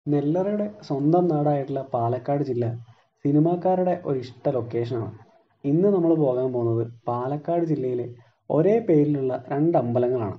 നെല്ലറയുടെ സ്വന്തം നാടായിട്ടുള്ള പാലക്കാട് ജില്ല സിനിമാക്കാരുടെ ഒരു ഇഷ്ട ലൊക്കേഷനാണ് ഇന്ന് നമ്മൾ പോകാൻ പോകുന്നത് പാലക്കാട് ജില്ലയിലെ ഒരേ പേരിലുള്ള രണ്ട് അമ്പലങ്ങളാണ്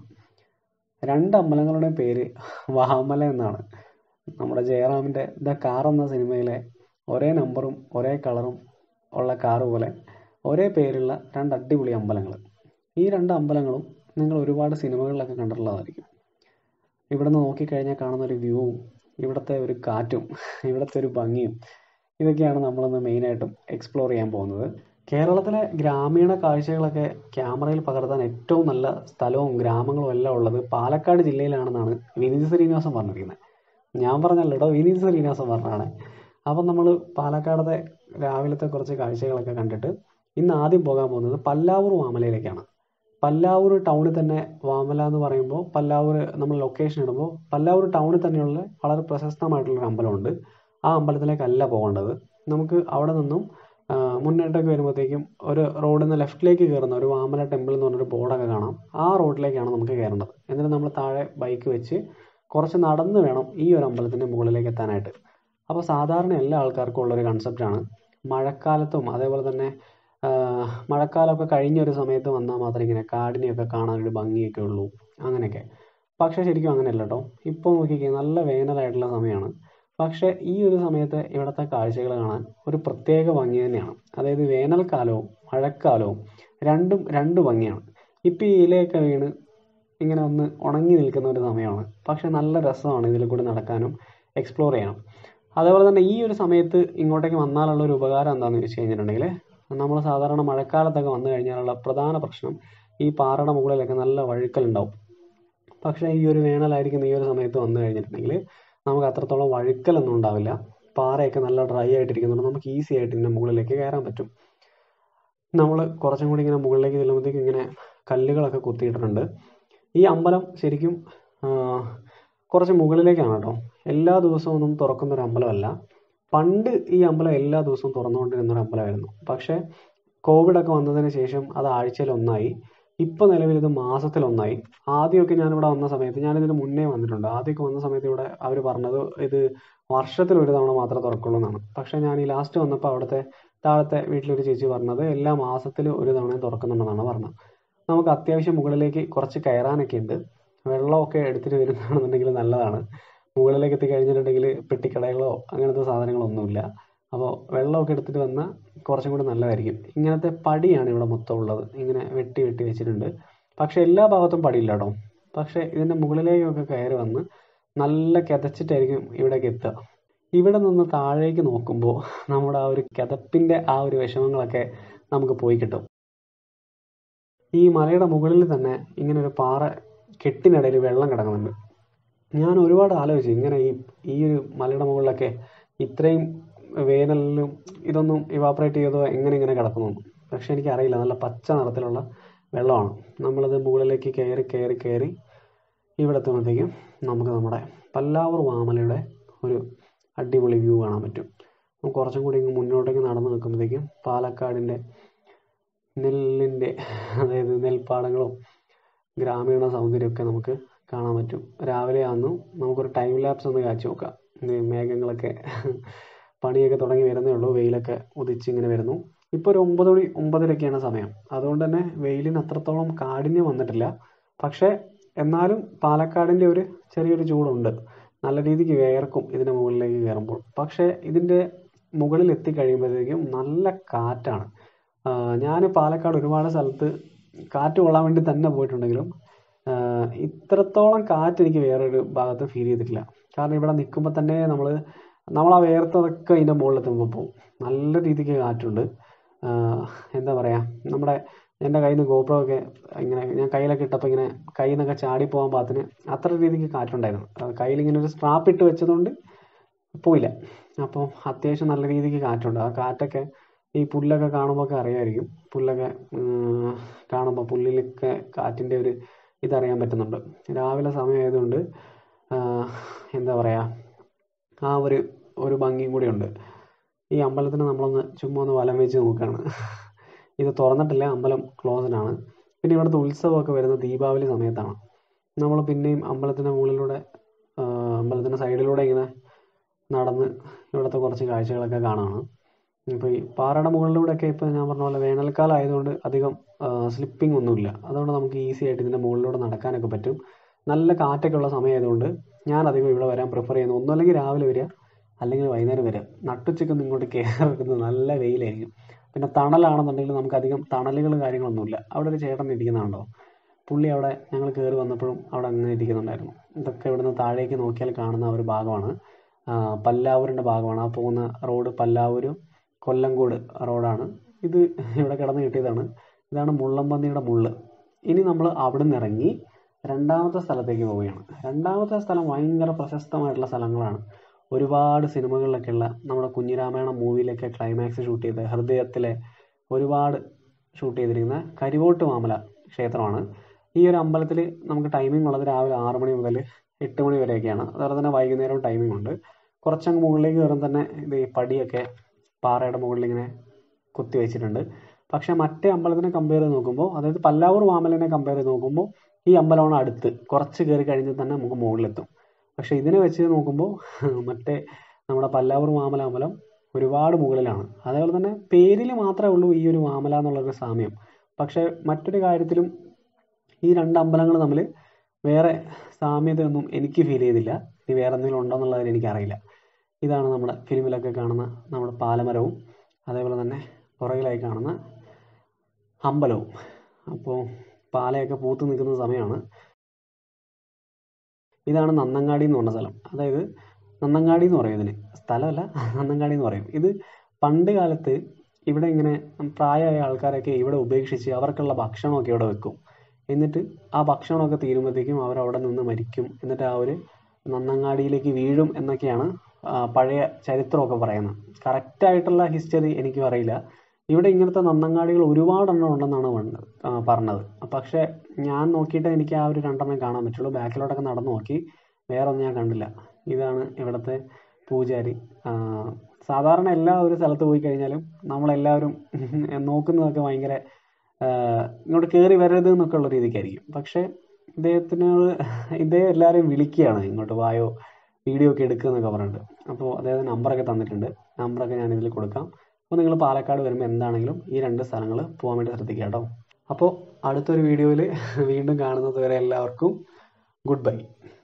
രണ്ട് അമ്പലങ്ങളുടെ പേര് വാമല എന്നാണ് നമ്മുടെ ജയറാമിൻ്റെ ദ കാർ എന്ന സിനിമയിലെ ഒരേ നമ്പറും ഒരേ കളറും ഉള്ള കാറ് പോലെ ഒരേ പേരുള്ള രണ്ട് അടിപൊളി അമ്പലങ്ങൾ ഈ രണ്ട് അമ്പലങ്ങളും നിങ്ങൾ ഒരുപാട് സിനിമകളിലൊക്കെ കണ്ടിട്ടുള്ളതായിരിക്കും ഇവിടുന്ന് നോക്കിക്കഴിഞ്ഞാൽ കാണുന്ന ഒരു വ്യൂവും ഇവിടുത്തെ ഒരു കാറ്റും ഇവിടുത്തെ ഒരു ഭംഗിയും ഇതൊക്കെയാണ് നമ്മളിന്ന് മെയിനായിട്ടും എക്സ്പ്ലോർ ചെയ്യാൻ പോകുന്നത് കേരളത്തിലെ ഗ്രാമീണ കാഴ്ചകളൊക്കെ ക്യാമറയിൽ പകർത്താൻ ഏറ്റവും നല്ല സ്ഥലവും ഗ്രാമങ്ങളും എല്ലാം ഉള്ളത് പാലക്കാട് ജില്ലയിലാണെന്നാണ് വിനീത് ശ്രീനിവാസൻ പറഞ്ഞിരിക്കുന്നത് ഞാൻ പറഞ്ഞല്ലോ കേട്ടോ വിനീത് ശ്രീനിവാസൻ പറഞ്ഞാണ് അപ്പം നമ്മൾ പാലക്കാടത്തെ രാവിലത്തെ കുറച്ച് കാഴ്ചകളൊക്കെ കണ്ടിട്ട് ഇന്ന് ആദ്യം പോകാൻ പോകുന്നത് പല്ലാവൂർ വാമലയിലേക്കാണ് പല്ലാവൂർ ടൗണിൽ തന്നെ വാമല എന്ന് പറയുമ്പോൾ പല്ലാവൂർ നമ്മൾ ലൊക്കേഷൻ ഇടുമ്പോൾ പല്ലാവൂർ ടൗണിൽ തന്നെയുള്ള വളരെ പ്രശസ്തമായിട്ടുള്ളൊരു അമ്പലമുണ്ട് ആ അമ്പലത്തിലേക്കല്ല പോകേണ്ടത് നമുക്ക് അവിടെ നിന്നും ആ, മുന്നോട്ടേക്ക് വരുമ്പോഴത്തേക്കും ഒരു റോഡിൽ നിന്ന് ലെഫ്റ്റിലേക്ക് കയറുന്ന ഒരു വാമല ടെമ്പിൾ എന്ന് പറഞ്ഞൊരു ബോർഡൊക്കെ കാണാം ആ റോഡിലേക്കാണ് നമുക്ക് കയറേണ്ടത് എന്നിട്ട് നമ്മൾ താഴെ ബൈക്ക് വെച്ച് കുറച്ച് നടന്ന് വേണം ഈ ഒരു അമ്പലത്തിൻ്റെ മുകളിലേക്ക് എത്താനായിട്ട് അപ്പോൾ സാധാരണ എല്ലാ ആൾക്കാർക്കും ഉള്ളൊരു കൺസെപ്റ്റാണ് മഴക്കാലത്തും അതേപോലെ തന്നെ ആ, മഴക്കാലമൊക്കെ കഴിഞ്ഞ ഒരു സമയത്ത് വന്നാൽ മാത്രമേ ഇങ്ങനെ കാടിനെയൊക്കെ കാണാനൊരു ഭംഗിയൊക്കെ ഉള്ളൂ അങ്ങനെയൊക്കെ പക്ഷേ ശരിക്കും അങ്ങനെയല്ല കേട്ടോ ഇപ്പോൾ നോക്കിക്കേ നല്ല വേനലായിട്ടുള്ള സമയമാണ് പക്ഷേ ഈ ഒരു സമയത്ത് ഇവിടുത്തെ കാഴ്ചകൾ കാണാൻ ഒരു പ്രത്യേക ഭംഗി തന്നെയാണ് അതായത് വേനൽക്കാലവും മഴക്കാലവും രണ്ടും രണ്ട് ഭംഗിയാണ് ഇപ്പം ഈ ഇലയൊക്കെ വീണ് ഇങ്ങനെ ഒന്ന് ഉണങ്ങി നിൽക്കുന്ന ഒരു സമയമാണ് പക്ഷെ നല്ല രസമാണ് ഇതിൽ കൂടി നടക്കാനും എക്സ്പ്ലോർ ചെയ്യാനും അതേപോലെ തന്നെ ഈ ഒരു സമയത്ത് ഇങ്ങോട്ടേക്ക് വന്നാലുള്ള ഒരു ഉപകാരം എന്താണെന്ന് വെച്ച് കഴിഞ്ഞിട്ടുണ്ടെങ്കിൽ നമ്മൾ സാധാരണ മഴക്കാലത്തൊക്കെ വന്നു കഴിഞ്ഞാലുള്ള പ്രധാന പ്രശ്നം ഈ പാറയുടെ മുകളിലൊക്കെ നല്ല വഴുക്കലുണ്ടാവും പക്ഷേ ഈ ഒരു വേനലായിരിക്കുന്ന ഈ ഒരു സമയത്ത് വന്നു കഴിഞ്ഞിട്ടുണ്ടെങ്കിൽ നമുക്ക് അത്രത്തോളം വഴുക്കലൊന്നും ഉണ്ടാവില്ല പാറയൊക്കെ നല്ല ഡ്രൈ ആയിട്ടിരിക്കുന്നുണ്ട് നമുക്ക് ഈസി ആയിട്ട് ഇതിൻ്റെ മുകളിലേക്ക് കയറാൻ പറ്റും നമ്മൾ കുറച്ചും കൂടി ഇങ്ങനെ മുകളിലേക്ക് ചെല്ലുമ്പോഴത്തേക്ക് ഇങ്ങനെ കല്ലുകളൊക്കെ കുത്തിയിട്ടിട്ടുണ്ട് ഈ അമ്പലം ശരിക്കും ആ, കുറച്ച് മുകളിലേക്കാണ് കേട്ടോ എല്ലാ ദിവസവും ഒന്നും തുറക്കുന്ന ഒരു അമ്പലമല്ല പണ്ട് ഈ അമ്പലം എല്ലാ ദിവസവും തുറന്നുകൊണ്ടിരുന്ന ഒരു അമ്പലമായിരുന്നു പക്ഷേ കോവിഡൊക്കെ വന്നതിന് ശേഷം അത് ആഴ്ചയിൽ ഒന്നായി ഇപ്പോൾ നിലവിൽ ഇത് മാസത്തിൽ ഒന്നായി ആദ്യമൊക്കെ ഞാനിവിടെ വന്ന സമയത്ത് ഞാനിതിന് മുന്നേ വന്നിട്ടുണ്ട് ആദ്യമൊക്കെ വന്ന സമയത്ത് ഇവിടെ അവർ പറഞ്ഞത് ഇത് വർഷത്തിൽ ഒരു തവണ മാത്രമേ തുറക്കുള്ളൂ എന്നാണ് പക്ഷേ ഞാൻ ഈ ലാസ്റ്റ് വന്നപ്പോൾ അവിടുത്തെ താഴത്തെ വീട്ടിലൊരു ചേച്ചി പറഞ്ഞത് എല്ലാ മാസത്തിൽ ഒരു തവണ തുറക്കുന്നുണ്ടെന്നാണ് പറഞ്ഞത് നമുക്ക് അത്യാവശ്യം മുകളിലേക്ക് കുറച്ച് കയറാനൊക്കെ ഉണ്ട് വെള്ളമൊക്കെ എടുത്തിട്ട് വരുന്നതാണെന്നുണ്ടെങ്കിൽ നല്ലതാണ് മുകളിലേക്ക് എത്തിക്കഴിഞ്ഞിട്ടുണ്ടെങ്കിൽ പെട്ടിക്കടകളോ അങ്ങനത്തെ സാധനങ്ങളൊന്നുമില്ല അപ്പോൾ വെള്ളമൊക്കെ എടുത്തിട്ട് വന്നാൽ കുറച്ചും കൂടി നല്ലതായിരിക്കും ഇങ്ങനത്തെ പടിയാണ് ഇവിടെ മൊത്തം ഉള്ളത് ഇങ്ങനെ വെട്ടി വെട്ടി വെച്ചിട്ടുണ്ട് പക്ഷേ എല്ലാ ഭാഗത്തും പടിയില്ല കേട്ടോ പക്ഷേ ഇതിൻ്റെ മുകളിലേക്കൊക്കെ കയറി വന്ന് നല്ല കിതച്ചിട്ടായിരിക്കും ഇവിടേക്ക് എത്തുക ഇവിടെ നിന്ന് താഴേക്ക് നോക്കുമ്പോൾ നമ്മുടെ ആ ഒരു കിതപ്പിൻ്റെ ആ ഒരു വിഷമങ്ങളൊക്കെ നമുക്ക് പോയി കിട്ടും ഈ മലയുടെ മുകളിൽ തന്നെ ഇങ്ങനെ ഒരു പാറ കെട്ടിനിടയിൽ വെള്ളം കിടക്കുന്നുണ്ട് ഞാൻ ഒരുപാട് ആലോചിച്ചു ഇങ്ങനെ ഈ ഈ ഒരു മലയുടെ മുകളിലൊക്കെ ഇത്രയും വേനലിലും ഇതൊന്നും ഇവാപ്പറേറ്റ് ചെയ്തോ എങ്ങനെ ഇങ്ങനെ കിടക്കുന്നു പക്ഷെ എനിക്കറിയില്ല നല്ല പച്ച നിറത്തിലുള്ള വെള്ളമാണ് നമ്മളത് മുകളിലേക്ക് കയറി കയറി കയറി ഇവിടെ എത്തുമ്പോഴത്തേക്കും നമുക്ക് നമ്മുടെ പല്ലാവൂർ വാമലയുടെ ഒരു അടിപൊളി വ്യൂ കാണാൻ പറ്റും നമുക്ക് കുറച്ചും കൂടി ഇങ്ങ് മുന്നോട്ടേക്ക് നടന്ന് നിൽക്കുമ്പോഴത്തേക്കും പാലക്കാടിൻ്റെ നെല്ലിൻ്റെ അതായത് നെൽപ്പാടങ്ങളും ഗ്രാമീണ സൗന്ദര്യമൊക്കെ നമുക്ക് കാണാൻ പറ്റും രാവിലെ ആണെന്നും നമുക്കൊരു ടൈം ലാപ്സ് ഒന്ന് കാഴ്ച നോക്കാം ഇത് മേഘങ്ങളൊക്കെ പണിയൊക്കെ തുടങ്ങി വരുന്നേ ഉള്ളൂ വെയിലൊക്കെ ഉദിച്ച് ഇങ്ങനെ വരുന്നു ഇപ്പോൾ ഒരു ഒമ്പത് മണി ഒമ്പതരയൊക്കെയാണ് സമയം അതുകൊണ്ട് തന്നെ വെയിലിന് അത്രത്തോളം കാഠിന്യം വന്നിട്ടില്ല പക്ഷേ എന്നാലും പാലക്കാടിൻ്റെ ഒരു ചെറിയൊരു ചൂടുണ്ട് നല്ല രീതിക്ക് വേർക്കും ഇതിൻ്റെ മുകളിലേക്ക് കയറുമ്പോൾ പക്ഷേ ഇതിൻ്റെ മുകളിൽ എത്തിക്കഴിയുമ്പോഴത്തേക്കും നല്ല കാറ്റാണ് ഞാൻ പാലക്കാട് ഒരുപാട് സ്ഥലത്ത് കാറ്റ് കൊള്ളാൻ വേണ്ടി തന്നെ പോയിട്ടുണ്ടെങ്കിലും ആ, ഇത്രത്തോളം കാറ്റ് എനിക്ക് വേറൊരു ഭാഗത്ത് ഫീൽ ചെയ്തിട്ടില്ല കാരണം ഇവിടെ നിൽക്കുമ്പോൾ തന്നെ നമ്മൾ നമ്മൾ ആ വേർത്തതൊക്കെ അതിൻ്റെ മുകളിലെത്തുമ്പോൾ പോകും നല്ല രീതിക്ക് കാറ്റുണ്ട് ആ, എന്താ പറയുക നമ്മുടെ എൻ്റെ കയ്യിൽ നിന്ന് ഗോപ്രോ ഒക്കെ ഇങ്ങനെ ഞാൻ കയ്യിലൊക്കെ ഇട്ടപ്പോൾ ഇങ്ങനെ കയ്യിൽ നിന്നൊക്കെ ചാടി പോകാൻ പാകത്തിന് അത്ര രീതിക്ക് കാറ്റുണ്ടായിരുന്നു അത് കയ്യിൽ ഇങ്ങനെ ഒരു സ്ട്രാപ്പ് ഇട്ട് വെച്ചതുകൊണ്ട് പോയില്ല അപ്പോൾ അത്യാവശ്യം നല്ല രീതിക്ക് കാറ്റുണ്ട് ആ കാറ്റൊക്കെ ഈ പുല്ലൊക്കെ കാണുമ്പോൾ ഒക്കെ അറിയാമായിരിക്കും പുല്ലൊക്കെ ഉം, കാണുമ്പോൾ പുല്ലിലൊക്കെ കാറ്റിൻ്റെ ഒരു ഇതറിയാൻ പറ്റുന്നുണ്ട് രാവിലെ സമയമായതുകൊണ്ട് ആ, എന്താ പറയുക ആ ഒരു ഒരു ഭംഗിയും കൂടിയുണ്ട് ഈ അമ്പലത്തിന് നമ്മളൊന്ന് ചുമ്മാ ഒന്ന് വലം വെച്ച് നോക്കുകയാണ് ഇത് തുറന്നിട്ടില്ല അമ്പലം ക്ലോസ്ഡ് ആണ് പിന്നെ ഇവിടുത്തെ ഉത്സവമൊക്കെ വരുന്ന ദീപാവലി സമയത്താണ് നമ്മൾ പിന്നെയും അമ്പലത്തിൻ്റെ മുകളിലൂടെ ആ, അമ്പലത്തിൻ്റെ സൈഡിലൂടെ ഇങ്ങനെ നടന്ന് ഇവിടുത്തെ കുറച്ച് കാഴ്ചകളൊക്കെ കാണാണ് ഇപ്പോൾ ഈ പാറയുടെ മുകളിലൂടെയൊക്കെ ഇപ്പോൾ ഞാൻ പറഞ്ഞ പോലെ വേനൽക്കാലം ആയതുകൊണ്ട് അധികം സ്ലിപ്പിംഗ് ഒന്നുമില്ല അതുകൊണ്ട് നമുക്ക് ഈസി ആയിട്ട് ഇതിൻ്റെ മുകളിലൂടെ നടക്കാനൊക്കെ പറ്റും നല്ല കാറ്റൊക്കെ ഉള്ള സമയമായതുകൊണ്ട് ഞാൻ അധികം ഇവിടെ വരാൻ പ്രിഫർ ചെയ്യുന്നു ഒന്നുമല്ലെങ്കിൽ രാവിലെ വരിക അല്ലെങ്കിൽ വൈകുന്നേരം വരിക നട്ടുച്ചയ്ക്കൊന്നും ഇങ്ങോട്ട് കയറരുത് നല്ല വെയിലായിരിക്കും പിന്നെ തണലാണെന്നുണ്ടെങ്കിൽ നമുക്ക് അധികം തണലുകൾ കാര്യങ്ങളൊന്നുമില്ല അവിടെ ഒരു ചേട്ടൻ ഇരിക്കുന്നുണ്ടോ പുള്ളി അവിടെ ഞങ്ങൾ കയറി വന്നപ്പോഴും അവിടെ അങ്ങനെ ഇരിക്കുന്നുണ്ടായിരുന്നു ഇതൊക്കെ ഇവിടുന്ന് താഴേക്ക് നോക്കിയാൽ കാണുന്ന ഒരു ഭാഗമാണ് ആ, പല്ലാവൂരിൻ്റെ ഭാഗമാണ് ആ പോകുന്ന റോഡ് പല്ലാവൂർ കൊല്ലങ്കോട് റോഡാണ് ഇത് ഇവിടെ കിടന്ന് കിട്ടിയതാണ് ഇതാണ് മുള്ളംപന്നിയുടെ മുള്ള് ഇനി നമ്മൾ അവിടെ നിന്ന് ഇറങ്ങി രണ്ടാമത്തെ സ്ഥലത്തേക്ക് പോവുകയാണ് രണ്ടാമത്തെ സ്ഥലം ഭയങ്കര പ്രശസ്തമായിട്ടുള്ള സ്ഥലങ്ങളാണ് ഒരുപാട് സിനിമകളിലൊക്കെയുള്ള നമ്മുടെ കുഞ്ഞിരാമായണം മൂവിയിലൊക്കെ ക്ലൈമാക്സ് ഷൂട്ട് ചെയ്ത ഹൃദയത്തിലെ ഒരുപാട് ഷൂട്ട് ചെയ്തിരിക്കുന്ന കരിവോട്ട് മാമല ക്ഷേത്രമാണ് ഈ ഒരു അമ്പലത്തിൽ നമുക്ക് ടൈമിംഗ് ഉള്ളത് രാവിലെ ആറ് മണി മുതൽ എട്ട് മണി വരെയൊക്കെയാണ് അതുപോലെ തന്നെ വൈകുന്നേരവും ടൈമിംഗ് ഉണ്ട് കുറച്ചങ്ങ് മുകളിലേക്ക് കയറും തന്നെ ഇത് ഈ പടിയൊക്കെ പാറയുടെ മുകളിൽ ഇങ്ങനെ കുത്തി വെച്ചിട്ടുണ്ട് പക്ഷേ മറ്റേ അമ്പലത്തിനെ കമ്പയർ ചെയ്ത് നോക്കുമ്പോൾ അതായത് പല്ലാവൂർ മാമലിനെ കമ്പയർ ചെയ്ത് നോക്കുമ്പോൾ ഈ അമ്പലമാണ് അടുത്ത് കുറച്ച് കയറി കഴിഞ്ഞാൽ തന്നെ നമുക്ക് മുകളിലെത്തും പക്ഷേ ഇതിനെ വെച്ച് നോക്കുമ്പോൾ മറ്റേ നമ്മുടെ പല്ലാവൂർ മാമല അമ്പലം ഒരുപാട് മുകളിലാണ് അതേപോലെ തന്നെ പേരിൽ മാത്രമേ ഉള്ളൂ ഈ ഒരു മാമല എന്നുള്ളൊരു സാമ്യം പക്ഷേ മറ്റൊരു കാര്യത്തിലും ഈ രണ്ട് അമ്പലങ്ങൾ തമ്മിൽ വേറെ സാമ്യതയൊന്നും എനിക്ക് ഫീൽ ചെയ്തില്ല ഇനി വേറെ എന്തെങ്കിലും ഉണ്ടോ എന്നുള്ളത് എനിക്കറിയില്ല ഇതാണ് നമ്മുടെ ഫിലിമിലൊക്കെ കാണുന്ന നമ്മുടെ പാലമരവും അതേപോലെ തന്നെ പുറകിലായി കാണുന്ന അമ്പലവും അപ്പോൾ പാലയൊക്കെ പൂത്ത് നിൽക്കുന്ന സമയമാണ് ഇതാണ് നന്നങ്ങാടി എന്ന് പറഞ്ഞ സ്ഥലം അതായത് നന്നങ്ങാടി എന്ന് പറയും ഇതിന് സ്ഥലമല്ല നന്നങ്ങാടി എന്ന് പറയും ഇത് പണ്ട് കാലത്ത് ഇവിടെ ഇങ്ങനെ പ്രായമായ ആൾക്കാരൊക്കെ ഇവിടെ ഉപേക്ഷിച്ച് അവർക്കുള്ള ഭക്ഷണമൊക്കെ ഇവിടെ വെക്കും എന്നിട്ട് ആ ഭക്ഷണമൊക്കെ തീരുമ്പോഴത്തേക്കും അവർ അവിടെ നിന്ന് മരിക്കും എന്നിട്ട് ആ ഒരു നന്നങ്ങാടിയിലേക്ക് വീഴും എന്നൊക്കെയാണ് ആ, പഴയ ചരിത്രമൊക്കെ പറയുന്നത് കറക്റ്റായിട്ടുള്ള ഹിസ്റ്ററി എനിക്കും അറിയില്ല ഇവിടെ ഇങ്ങനത്തെ നന്നങ്ങാടികൾ ഒരുപാടെണ്ണം ഉണ്ടെന്നാണ് പറഞ്ഞത് ആ, പറഞ്ഞത് പക്ഷേ ഞാൻ നോക്കിയിട്ട് എനിക്ക് ആ ഒരു രണ്ടെണ്ണം കാണാൻ പറ്റുള്ളൂ ബാക്കിലോട്ടൊക്കെ നടന്നു നോക്കി വേറെ ഒന്നും ഞാൻ കണ്ടില്ല ഇതാണ് ഇവിടുത്തെ പൂജാരി ആ, സാധാരണ എല്ലാ ഒരു സ്ഥലത്ത് പോയി കഴിഞ്ഞാലും നമ്മളെല്ലാവരും നോക്കുന്നതൊക്കെ ഭയങ്കര ആ, ഇങ്ങോട്ട് കയറി വരരുത് എന്നൊക്കെ ഉള്ള രീതിക്കായിരിക്കും പക്ഷേ ഇദ്ദേഹത്തിനോട് ഇദ്ദേഹം എല്ലാവരെയും വിളിക്കുകയാണ് ഇങ്ങോട്ട് വായോ വീഡിയോ ഒക്കെ എടുക്കുക എന്നൊക്കെ പറഞ്ഞിട്ട് അപ്പോൾ അദ്ദേഹത്തിന് നമ്പറൊക്കെ തന്നിട്ടുണ്ട് നമ്പറൊക്കെ ഞാൻ ഇതിൽ കൊടുക്കാം അപ്പോൾ നിങ്ങൾ പാലക്കാട് വരുമ്പോൾ എന്താണെങ്കിലും ഈ രണ്ട് സ്ഥലങ്ങൾ പോകാൻ വേണ്ടി ശ്രദ്ധിക്കുക കേട്ടോ അപ്പോൾ അടുത്തൊരു വീഡിയോയിൽ വീണ്ടും കാണുന്നത് വരെ എല്ലാവർക്കും ഗുഡ് ബൈ